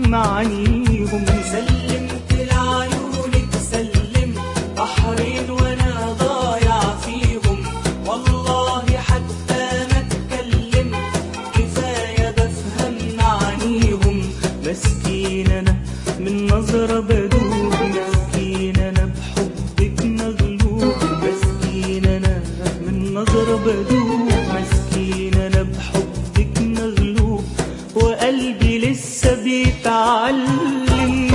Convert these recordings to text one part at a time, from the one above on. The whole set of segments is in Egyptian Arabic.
معانيهم سلمت لعيونك سلم بحرين وانا ضايع فيهم والله حتى ما اتكلم كفايه بفهم معانيهم مسكين انا من نظرة بدوب مسكين انا بحبك مغلوب مسكين انا من نظرة بدوب مسكين انا بحبك مغلوب وقلبي لسه بيتعلم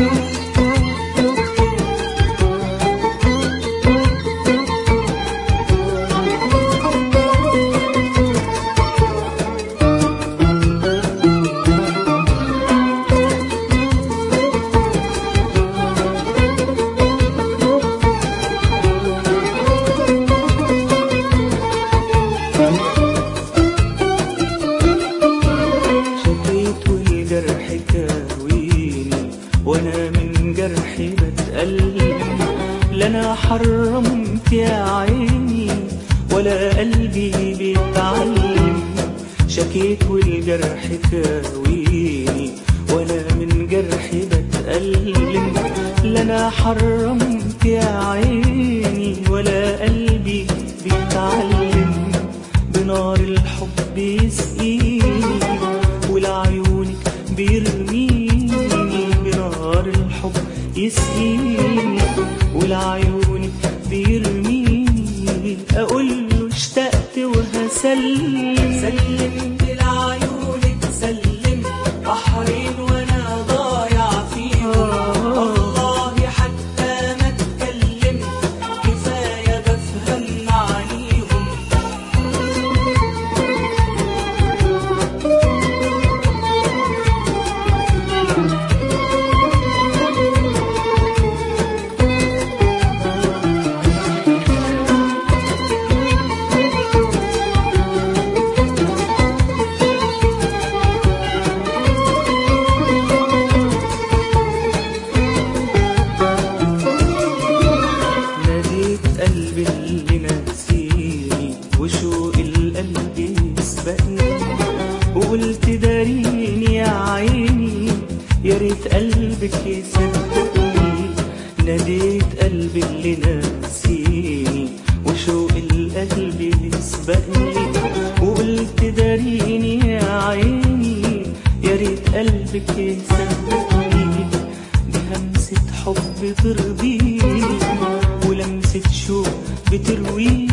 شكيت والجرح كاويني وانا من جرحي بتألم لا انا حرمت يا عيني ولا قلبي بيتعلم شكيت والجرح كاويني وانا من جرحي بتألم لا انا حرمت يا عيني ولا قلبي بيتعلم بنار الحب يسقيني ولعيونك بيرميني بنار الحب يسقيني ولعيونك بيرميني اقول له اشتقت وهسلم سلمت لعيونك سلم بحرين وانا ضايع فيهم والله حتى ما اتكلم كفايه بفهم معانيهم ناديت قلبي اللي ناسيني وشوق القلب يسبقني وقلت داريني يا عيني يا ريت قلبك يصدقني ناديت قلبي اللي ناسيني وشوق القلب يسبقني وقلت داريني يا عيني يا ريت قلبك يصدقني دي همسة حب ترضيني ولمسة شوق بترويني